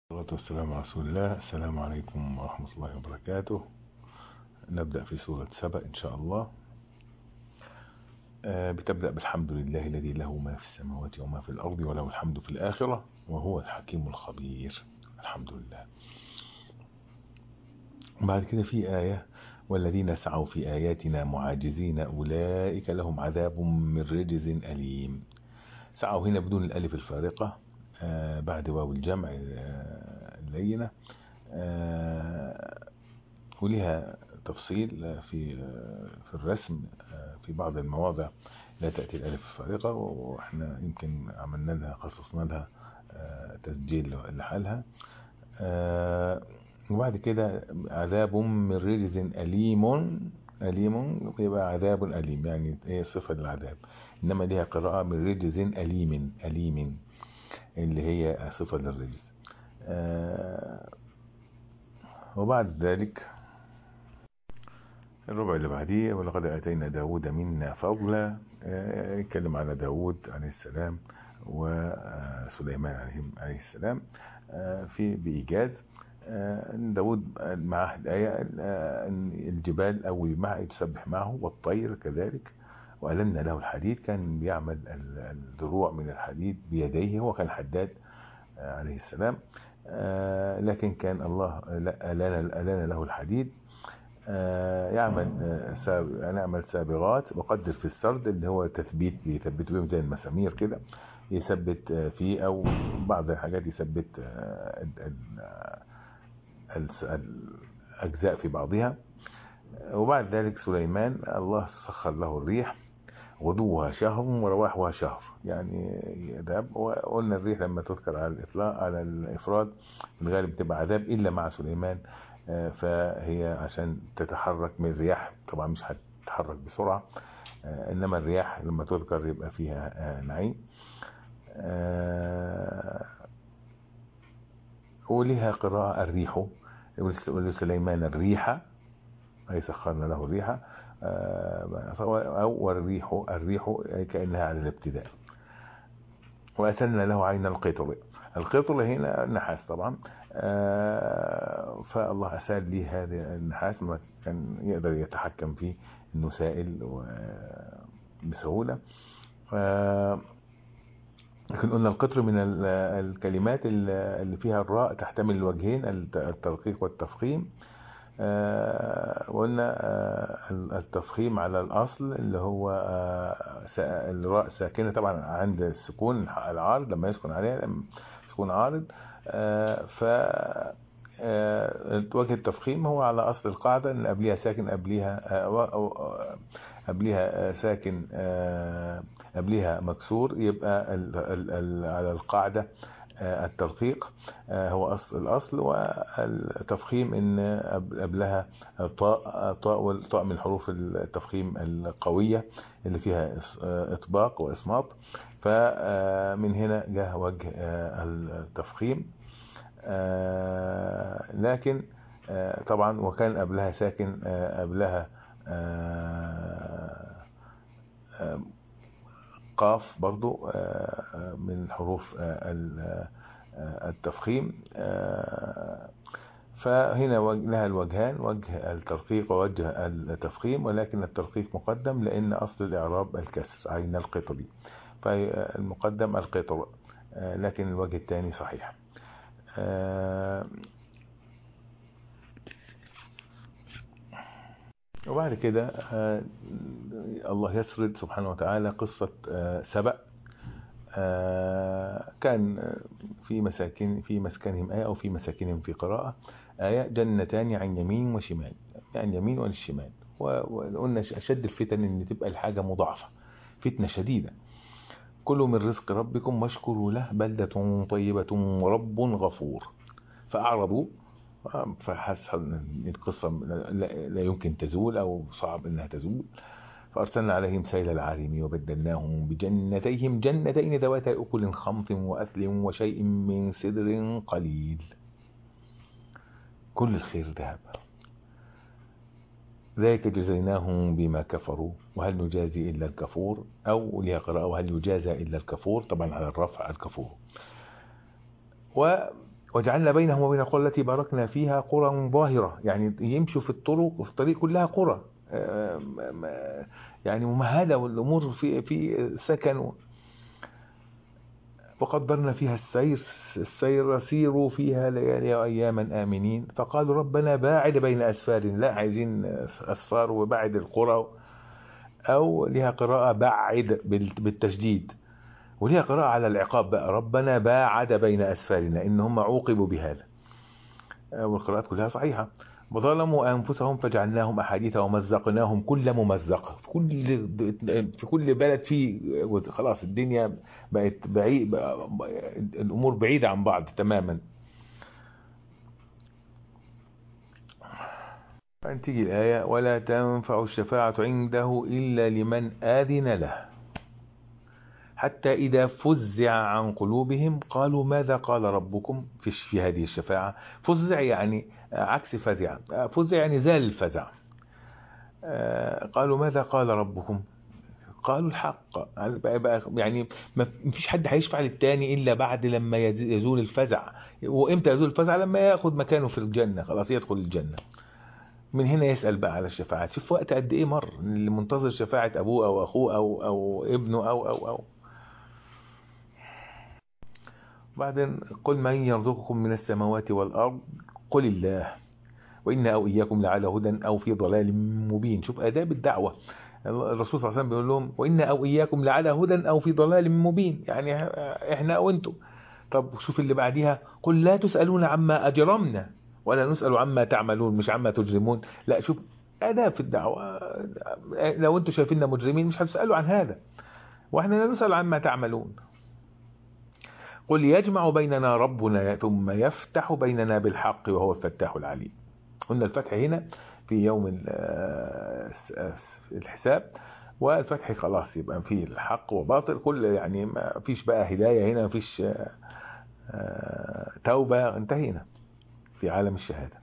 والصلاة والسلام على رسول الله السلام عليكم ورحمة الله وبركاته نبدأ في سورة سبأ إن شاء الله آه، بتبدأ بالحمد لله الذي له ما في السماوات وما في الأرض وله الحمد في الآخرة وهو الحكيم الخبير الحمد لله بعد كده في آية والذين سعوا في آياتنا معاجزين أولئك لهم عذاب من رجز أليم سعوا هنا بدون الألف الفارقة آه، بعد واو الجمع آه، اللينة آه، ولها تفصيل في في الرسم في بعض المواضع لا تأتي الألف الفارقة وإحنا يمكن عملنا لها خصصنا لها تسجيل لحالها وبعد كده عذاب من رجز أليم أليم يبقى عذاب أليم يعني هي صفة للعذاب إنما لها قراءة من رجز أليم أليم اللي هي صفة للرجز وبعد ذلك الربع اللي بعديه ولقد أتينا داود منا فضلا يتكلم على داود عليه السلام وسليمان عليه السلام في بإيجاز داود معه الآية أن الجبال أو معه تسبح معه والطير كذلك وألنا له الحديد كان بيعمل الدروع من الحديد بيديه هو كان حداد عليه السلام لكن كان الله ألان له الحديد يعمل نعمل سابغات وقدر في السرد اللي هو تثبيت بيثبت بهم زي المسامير كده يثبت فيه أو بعض الحاجات يثبت الأجزاء في بعضها وبعد ذلك سليمان الله سخر له الريح غدوها شهر ورواحها شهر يعني عذاب وقلنا الريح لما تذكر على الإطلاق على الإفراد في الغالب تبقى عذاب إلا مع سليمان فهي عشان تتحرك من الرياح طبعا مش هتتحرك بسرعة إنما الرياح لما تذكر يبقى فيها نعيم ولها قراءة الريح ولسليمان الريحة أي سخرنا له الريح أو الريح الريح كأنها على الابتداء وأسلنا له عين القطر القطر هنا النحاس طبعا فالله أسال لي هذا النحاس ما كان يقدر يتحكم فيه انه سائل بسهولة لكن قلنا القطر من الكلمات اللي فيها الراء تحتمل الوجهين الترقيق والتفخيم وقلنا التفخيم على الأصل اللي هو الراء ساكنة طبعا عند السكون العارض لما يسكن عليها سكون عارض ف وجه التفخيم هو على أصل القاعدة إن قبليها ساكن قبليها قبليها ساكن قبليها مكسور يبقى على القاعدة الترقيق هو أصل الأصل والتفخيم إن قبلها طاء طاء طاء من حروف التفخيم القوية اللي فيها إطباق وإصمات فمن هنا جاء وجه التفخيم لكن طبعا وكان قبلها ساكن قبلها قاف برضو من حروف التفخيم فهنا لها الوجهان وجه الترقيق ووجه التفخيم ولكن الترقيق مقدم لأن أصل الإعراب الكسر عين القطر فالمقدم القطر لكن الوجه الثاني صحيح وبعد كده الله يسرد سبحانه وتعالى قصة سبأ كان في مساكن في مسكنهم آية أو في مساكنهم في قراءة آية جنتان عن يمين وشمال يعني يمين والشمال وقلنا أشد الفتن إن تبقى الحاجة مضاعفة فتنة شديدة كلوا من رزق ربكم واشكروا له بلدة طيبة ورب غفور فأعرضوا فحس القصة لا يمكن تزول أو صعب أنها تزول فأرسلنا عليهم سيل العارم وبدلناهم بجنتيهم جنتين ذواتي أكل خمط وأثل وشيء من سدر قليل كل الخير ذهب ذلك جزيناهم بما كفروا وهل نجازي إلا الكفور أو لها قراءة وهل يجازى إلا الكفور طبعا على الرفع الكفور و وجعلنا بينهم وبين القرى التي باركنا فيها قرى ظاهرة يعني يمشوا في الطرق وفي الطريق كلها قرى يعني ممهدة والأمور في في سكن وقدرنا فيها السير السير سيروا فيها ليالي وأياما آمنين فقالوا ربنا باعد بين أسفار لا عايزين أسفار وبعد القرى أو لها قراءة بعد بالتشديد ولها قراءة على العقاب بقى ربنا باعد بين أسفارنا إن هم عوقبوا بهذا والقراءات كلها صحيحة وظلموا أنفسهم فجعلناهم أحاديث ومزقناهم كل ممزق في كل في كل بلد في خلاص الدنيا بقت بعيد الأمور بعيدة عن بعض تماما فأن تيجي الآية ولا تنفع الشفاعة عنده إلا لمن آذن له حتى إذا فزع عن قلوبهم قالوا ماذا قال ربكم في في هذه الشفاعة فزع يعني عكس فزع فزع يعني زال الفزع قالوا ماذا قال ربكم قالوا الحق يعني ما فيش حد هيشفع للتاني إلا بعد لما يزول الفزع وإمتى يزول الفزع لما ياخد مكانه في الجنة خلاص يدخل الجنة من هنا يسأل بقى على الشفاعات شوف وقت قد ايه مر اللي منتظر شفاعة ابوه او اخوه او او ابنه او او او بعدين قل من يرزقكم من السماوات والارض قل الله وإنا أو إياكم لعلى هدى أو في ضلال مبين شوف آداب الدعوة الرسول صلى الله عليه وسلم بيقول لهم وإنا أو إياكم لعلى هدى أو في ضلال مبين يعني إحنا أو أنتم طب شوف اللي بعديها قل لا تسألون عما أجرمنا ولا نسأل عما تعملون مش عما تجرمون لا شوف آداب في الدعوة لو أنتم شايفيننا مجرمين مش هتسألوا عن هذا وإحنا لا نسأل عما تعملون قل يجمع بيننا ربنا ثم يفتح بيننا بالحق وهو الفتاح العليم قلنا الفتح هنا في يوم الحساب والفتح خلاص يبقى فيه الحق وباطل كل يعني ما فيش بقى هداية هنا ما فيش توبة انتهينا في عالم الشهادة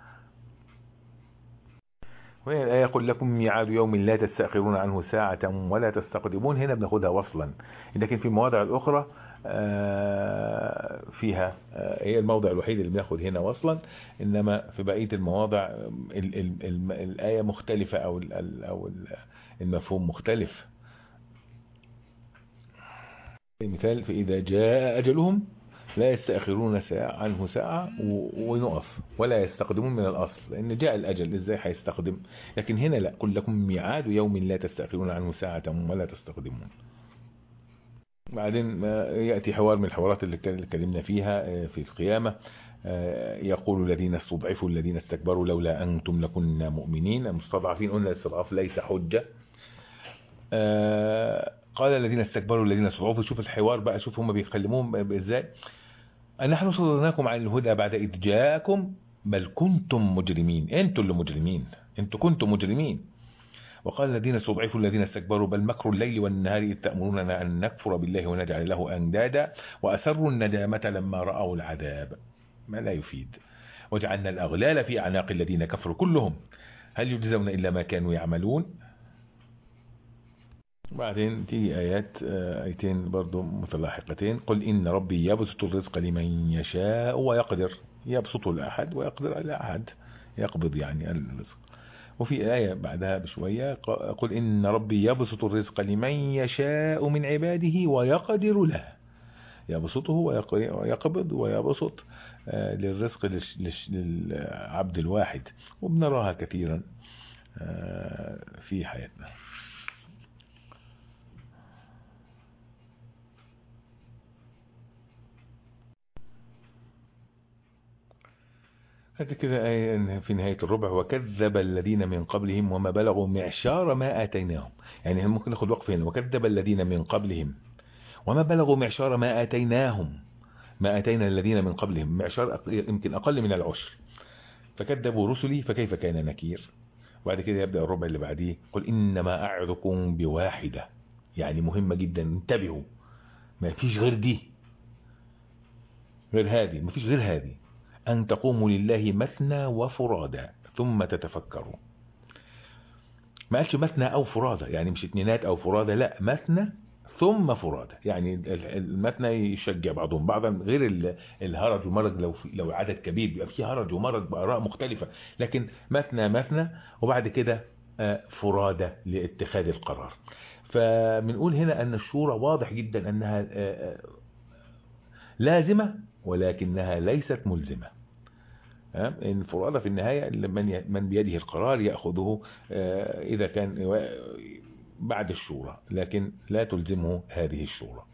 وهي الآية قل لكم ميعاد يوم لا تستأخرون عنه ساعة ولا تستقدمون هنا بناخدها وصلا لكن في المواضع الأخرى فيها هي الموضع الوحيد اللي بناخد هنا وصلا إنما في بقية المواضع ال ال ال الآية مختلفة أو ال أو المفهوم مختلف مثال فإذا جاء أجلهم لا يستأخرون ساعة عنه ساعة ونقف ولا يستقدمون من الأصل لأن جاء الأجل إزاي هيستقدم لكن هنا لا قل لكم ميعاد يوم لا تستأخرون عنه ساعة ولا تستقدمون بعدين يأتي حوار من الحوارات اللي اتكلمنا فيها في القيامة يقول الذين استضعفوا الذين استكبروا لولا أنتم لكنا مؤمنين المستضعفين قلنا الاستضعاف ليس حجة قال الذين استكبروا الذين استضعفوا شوف الحوار بقى شوف هم بيكلموهم ازاي نحن صدرناكم عن الهدى بعد إذ جاءكم بل كنتم مجرمين انتوا اللي مجرمين انتوا كنتم مجرمين وقال الذين استضعفوا الذين استكبروا بل مكر الليل والنهار إذ تأمروننا أن نكفر بالله ونجعل له أندادا وأسروا الندامة لما رأوا العذاب ما لا يفيد وجعلنا الأغلال في أعناق الذين كفروا كلهم هل يجزون إلا ما كانوا يعملون بعدين تيجي آيات آيتين برضو متلاحقتين قل إن ربي يبسط الرزق لمن يشاء ويقدر يبسطه لأحد ويقدر على أحد يقبض يعني الرزق وفي آية بعدها بشوية قل إن ربي يبسط الرزق لمن يشاء من عباده ويقدر له يبسطه ويقبض ويبسط للرزق للعبد الواحد وبنراها كثيرا في حياتنا هذه كده آية في نهاية الربع وكذب الذين من قبلهم وما بلغوا معشار ما آتيناهم يعني ممكن ناخد وقف هنا وكذب الذين من قبلهم وما بلغوا معشار ما آتيناهم ما آتينا الذين من قبلهم معشار يمكن أقل من العشر فكذبوا رسلي فكيف كان نكير وبعد كده يبدأ الربع اللي بعديه قل إنما أعظكم بواحدة يعني مهمة جدا انتبهوا ما فيش غير دي غير هذه ما فيش غير هذه أن تقوموا لله مثنى وفرادا ثم تتفكروا ما قالش مثنى أو فرادى يعني مش اتنينات أو فرادى لا مثنى ثم فرادى يعني المثنى يشجع بعضهم بعضا غير ال- الهرج ومرج لو في لو عدد كبير بيبقى فيه هرج ومرج بآراء مختلفة لكن مثنى مثنى وبعد كده آه، فرادى لاتخاذ القرار فبنقول هنا أن الشورى واضح جدا أنها آه، آه، لازمة ولكنها ليست ملزمة ها؟ إن فرادى في النهاية من ي- من بيده القرار يأخذه آه، إذا كان و- بعد الشورى لكن لا تلزمه هذه الشورى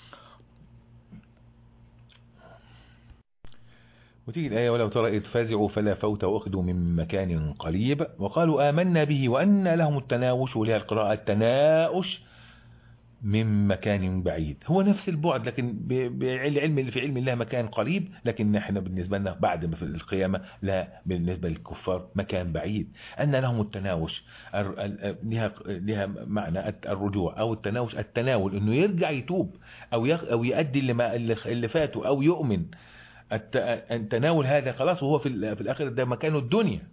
وتيجي الآية ولو ترى إذ فزعوا فلا فوت وأخذوا من مكان قريب وقالوا آمنا به وأن لهم التناوش ولها القراءة التناوش من مكان بعيد هو نفس البعد لكن ب- بالعلم اللي في علم الله مكان قريب لكن احنا بالنسبة لنا بعد ما في القيامة لا بالنسبة للكفار مكان بعيد أن لهم التناوش الر- ال- لها لها معنى الت- الرجوع أو التناوش التناول إنه يرجع يتوب أو يخ أو يؤدي اللي ما اللي اللي فاته أو يؤمن الت- التناول هذا خلاص وهو في ال- في الآخر ده مكانه الدنيا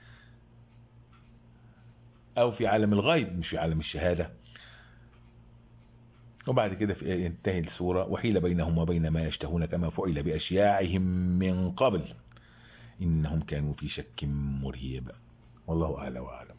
أو في عالم الغيب مش في عالم الشهادة وبعد كده في ينتهي السورة وحيل بينهم وبين ما يشتهون كما فعل بأشياعهم من قبل إنهم كانوا في شك مريب والله أعلى وأعلم